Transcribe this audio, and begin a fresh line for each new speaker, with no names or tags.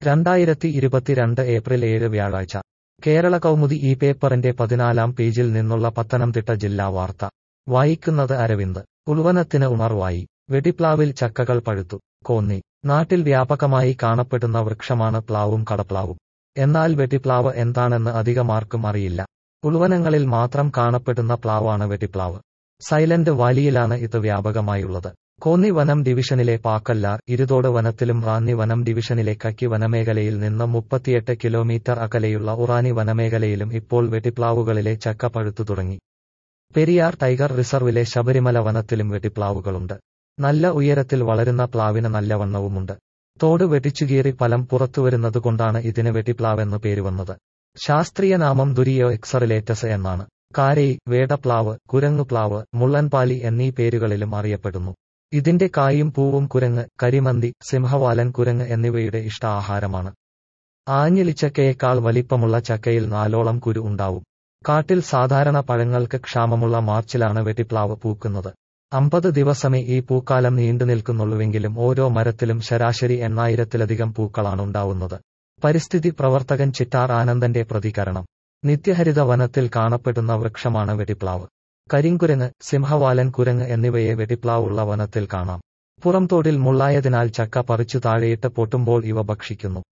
രണ്ടായിരത്തി ഇരുപത്തിരണ്ട് ഏപ്രിൽ ഏഴ് വ്യാഴാഴ്ച കേരള കൗമുദി ഈ പേപ്പറിന്റെ പതിനാലാം പേജിൽ നിന്നുള്ള പത്തനംതിട്ട ജില്ലാ വാർത്ത വായിക്കുന്നത് അരവിന്ദ് ഉൾവനത്തിന് ഉണർവായി വെടിപ്ലാവിൽ ചക്കകൾ പഴുത്തു കോന്നി നാട്ടിൽ വ്യാപകമായി കാണപ്പെടുന്ന വൃക്ഷമാണ് പ്ലാവും കടപ്ലാവും എന്നാൽ വെടിപ്ലാവ് എന്താണെന്ന് അധികമാർക്കും അറിയില്ല ഉൾവനങ്ങളിൽ മാത്രം കാണപ്പെടുന്ന പ്ലാവാണ് വെടിപ്ലാവ് സൈലന്റ് വാലിയിലാണ് ഇത് വ്യാപകമായുള്ളത് കോന്നി വനം ഡിവിഷനിലെ പാക്കല്ലാർ ഇരുതോട് വനത്തിലും റാന്നി വനം ഡിവിഷനിലെ കക്കി വനമേഖലയിൽ നിന്ന് മുപ്പത്തിയെട്ട് കിലോമീറ്റർ അകലെയുള്ള ഉറാനി വനമേഖലയിലും ഇപ്പോൾ വെട്ടിപ്ലാവുകളിലെ ചക്ക പഴുത്തു തുടങ്ങി പെരിയാർ ടൈഗർ റിസർവിലെ ശബരിമല വനത്തിലും വെട്ടിപ്ലാവുകളുണ്ട് നല്ല ഉയരത്തിൽ വളരുന്ന പ്ലാവിന് നല്ല വണ്ണവുമുണ്ട് തോട് വെട്ടിച്ചുകീറി ഫലം പുറത്തുവരുന്നതുകൊണ്ടാണ് ഇതിന് വെട്ടിപ്ലാവെന്നു പേരുവന്നത് ശാസ്ത്രീയ നാമം ദുരിയോ എക്സറിലേറ്റസ് എന്നാണ് കാരൈ വേടപ്ലാവ് കുരങ്ങുപ്ലാവ് മുള്ളൻപാലി എന്നീ പേരുകളിലും അറിയപ്പെടുന്നു ഇതിന്റെ കായും പൂവും കുരങ്ങ് കരിമന്തി സിംഹവാലൻ കുരങ്ങ് എന്നിവയുടെ ഇഷ്ട ആഹാരമാണ് ആഞ്ഞിലിച്ചക്കയേക്കാൾ വലിപ്പമുള്ള ചക്കയിൽ നാലോളം കുരു ഉണ്ടാവും കാട്ടിൽ സാധാരണ പഴങ്ങൾക്ക് ക്ഷാമമുള്ള മാർച്ചിലാണ് വെട്ടിപ്ലാവ് പൂക്കുന്നത് അമ്പത് ദിവസമേ ഈ പൂക്കാലം നീണ്ടു നിൽക്കുന്നുള്ളൂവെങ്കിലും ഓരോ മരത്തിലും ശരാശരി എണ്ണായിരത്തിലധികം പൂക്കളാണുണ്ടാവുന്നത് പരിസ്ഥിതി പ്രവർത്തകൻ ചിറ്റാർ ആനന്ദന്റെ പ്രതികരണം നിത്യഹരിത വനത്തിൽ കാണപ്പെടുന്ന വൃക്ഷമാണ് വെടിപ്ലാവ് കരിങ്കുരങ്ങ് സിംഹവാലൻ കുരങ്ങ് എന്നിവയെ വെടിപ്ലാവുള്ള വനത്തിൽ കാണാം പുറംതോടിൽ മുള്ളായതിനാൽ ചക്ക പറിച്ചു താഴെയിട്ട് പൊട്ടുമ്പോൾ ഇവ ഭക്ഷിക്കുന്നു